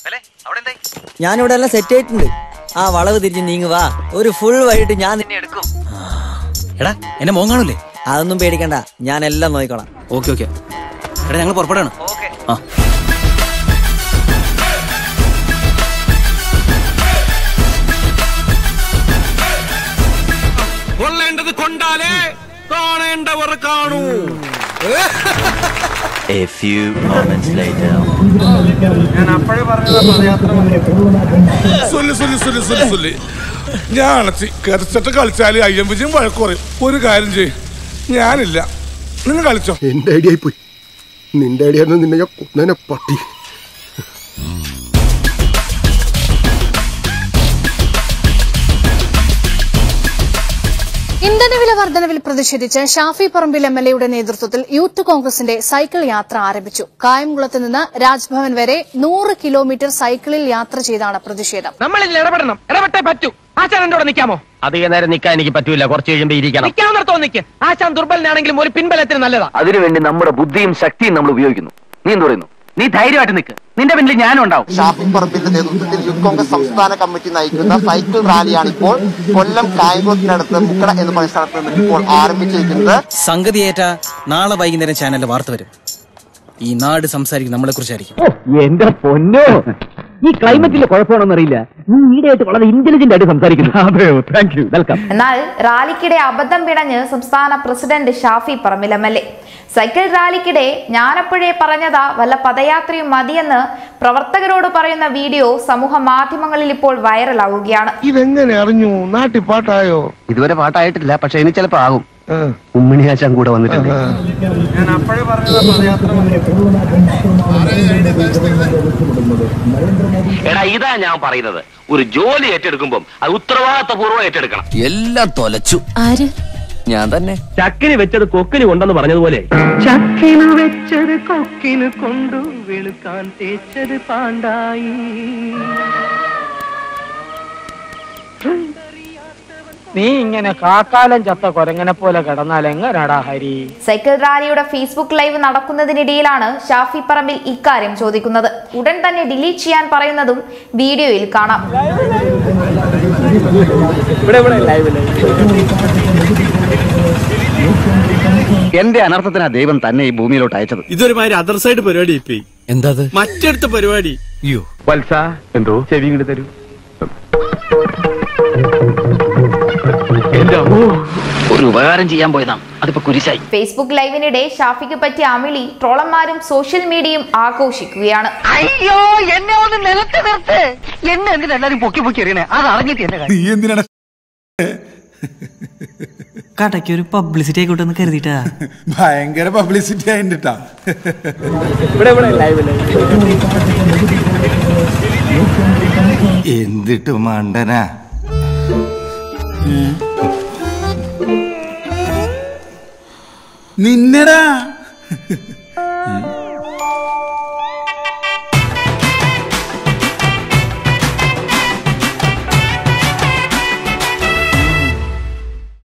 ഞാനിവിടെ എല്ലാം സെറ്റ് ആയിട്ടുണ്ട് ആ വളവ് തിരിഞ്ഞ് നീങ്ങ് വാ ഒരു ഫുൾ വൈകിട്ട് ഞാൻ നിന്നെ എടുക്കും എടാ എന്നെ മോൻ കാണൂലേ അതൊന്നും പേടിക്കണ്ട ഞാൻ എല്ലാം നോക്കിക്കോളാം ഓക്കെ ഓക്കെ എടാ ഞങ്ങൾ പുറപ്പെടാണ് ആ കൊള്ളേണ്ടത് കൊണ്ടാലേ കാണേണ്ടവർ കാണൂ A few moments later. സൊല്ലു സൊല്ലു സൊല്ലു സൊല്ലു സൊല്ലു ഞാൻ അണച്ചി കരച്ചിട്ട് കളിച്ചാല് അയ്യം വിജയം വഴക്കുറയും ഒരു കാര്യം ചെയ് ഞാനില്ല നിങ്ങൾ കളിച്ചോ എന്റെ ഐഡിയ പോയി നിന്റെ ഐഡിയ നിന്നെ ഞാൻ കൊന്നേനെ പട്ടി ഇന്ധനവില വർധനവിൽ പ്രതിഷേധിച്ച് ഷാഫി പറമ്പിൽ എം എൽ എയുടെ നേതൃത്വത്തിൽ യൂത്ത് കോൺഗ്രസിന്റെ സൈക്കിൾ യാത്ര ആരംഭിച്ചു കായംകുളത്ത് നിന്ന് രാജ്ഭവൻ വരെ നൂറ് കിലോമീറ്റർ സൈക്കിളിൽ യാത്ര ചെയ്താണ് പ്രതിഷേധം നമ്മൾ ഇതിൽ ഇടപെടണം ഇടപെട്ടേ പറ്റൂ ആശാൻ എന്റെ കൂടെ നിൽക്കാമോ അധിക നേരം നിൽക്കാൻ എനിക്ക് പറ്റൂല കുറച്ച് കഴിയുമ്പോ ഇരിക്കണം നിൽക്കാവുന്നിടത്തോ നിൽക്ക് ആശാൻ ദുർബലനാണെങ്കിലും ഒരു പിൻബലത്തിന് നല്ലതാ അതിനുവേണ്ടി നമ്മുടെ ബുദ്ധിയും ശക്തിയും നമ്മൾ ഉപയോഗിക്കുന്നു നീ എന്ത് പറയുന്നു നീ ധൈര്യമായിട്ട് നിൽക്ക് നിന്റെ പിന്നിൽ ഞാനും ഉണ്ടാവും ഷാഫി പറമ്പിന്റെ നേതൃത്വത്തിൽ യൂത്ത് കോൺഗ്രസ് സംസ്ഥാന കമ്മിറ്റി നയിക്കുന്ന സൈക്കിൾ റാലിയാണ് ഇപ്പോൾ കൊല്ലം കായംകുളത്തിനടുത്ത് മുക്കട എന്ന് പറയുന്ന സ്ഥലത്ത് നിന്ന് ഇപ്പോൾ ആരംഭിച്ചിരിക്കുന്നത് സംഗതിയേറ്റ നാളെ വൈകുന്നേരം ചാനലിൽ വാർത്ത വരും ഈ നാട് സംസാരിക്കും നമ്മളെ കുറിച്ചായിരിക്കും എന്റെ പൊന്നോ ഈ ക്ലൈമറ്റിലെ കുഴപ്പമാണെന്നറിയില്ല നീ ഈടെയായിട്ട് വളരെ ഇന്റലിജന്റ് ആയിട്ട് സംസാരിക്കുന്നു അതെയോ താങ്ക് യു വെൽക്കം എന്നാൽ റാലിക്കിടെ അബദ്ധം പിടഞ്ഞ് സംസ്ഥാന president Shafi Parambil M L A cycle റാലിക്കിടെ ഞാനപ്പോഴേ പറഞ്ഞതാ വല്ല പദയാത്രയും മതിയെന്ന് പ്രവർത്തകരോട് പറയുന്ന വീഡിയോ സമൂഹ മാധ്യമങ്ങളിൽ ഇപ്പോൾ വൈറലാവുകയാണ് ഇതെങ്ങനെ അറിഞ്ഞു നാട്ടിൽ പാട്ടായോ ഇതുവരെ പാട്ടായിട്ടില്ല പക്ഷെ ഇനി ചിലപ്പോ ആകും ഉമ്മിണിയാച്ചാൻ കൂടെ വന്നിട്ടുണ്ട് എടാ ഇതാ ഞാൻ പറയുന്നത് ഒരു ജോലി ഏറ്റെടുക്കുമ്പോൾ അത് ഉത്തരവാദിത്തപൂർവ്വം ഏറ്റെടുക്കണം എല്ലാം തൊലച്ചു ആര് ഞാൻ തന്നെ ചക്കിന് വെച്ചത് കൊക്കിന് കൊണ്ടെന്ന് പറഞ്ഞതുപോലെ ചക്കിനു വെച്ചത് കൊക്കിനു കൊണ്ടു വെളുക്കാൻ തേച്ചത് പാണ്ടായി നീ ഇങ്ങനെ കാക്കാലം ചത്ത കൊരങ്ങനെ പോലെ കിടന്നാൽ എങ്ങനാടാ ഹരി സൈക്കിൾ റാലിയുടെ ഫേസ്ബുക്ക് ലൈവ് നടക്കുന്നതിനിടയിലാണ് ഷാഫി പറമ്പിൽ ഇക്കാര്യം ചോദിക്കുന്നത് ഉടൻ തന്നെ ഡിലീറ്റ് ചെയ്യാൻ പറയുന്നതും വീഡിയോയിൽ കാണാം എന്റെ അനർത്ഥത്തിനാ ദൈവം തന്നെ ഈ ഭൂമിയിലോട്ട് അയച്ചത് ഇതൊരുമാതിരി അതർ സൈഡ് പരിപാടി ഇപ്പൊ എന്താ മറ്റടുത്ത പരിപാടി അയ്യോ വത്സ എന്തോ ചെവി ഇങ്ങോട്ട് തരൂ എന്റെ അമ്മോ ഒരു ഉപകാരം ചെയ്യാൻ പോയതാ അതിപ്പോ കുരിശായി ഫേസ്ബുക്ക് ലൈവിനിടെ ഷാഫിക്ക് പറ്റിയ അമിളി ട്രോളന്മാരും സോഷ്യൽ മീഡിയയും ആഘോഷിക്കുകയാണ് അയ്യോ എന്നെ ഒന്ന് നിലത്ത് നിർത്ത് എന്നെ എന്തിനാ എല്ലാരും പൊക്കി പൊക്കി എറിയണേ അത് അറിഞ്ഞിട്ട് എന്നെ നീ എന്തിനാണ് കടയ്ക്ക് ഒരു പബ്ലിസിറ്റി ആയിക്കോട്ടെ എന്ന് കരുതിട്ടാ ഭയങ്കര പബ്ലിസിറ്റി ആയിട്ടാ എന്തിട്ട് മണ്ടനാ നിന്നടാ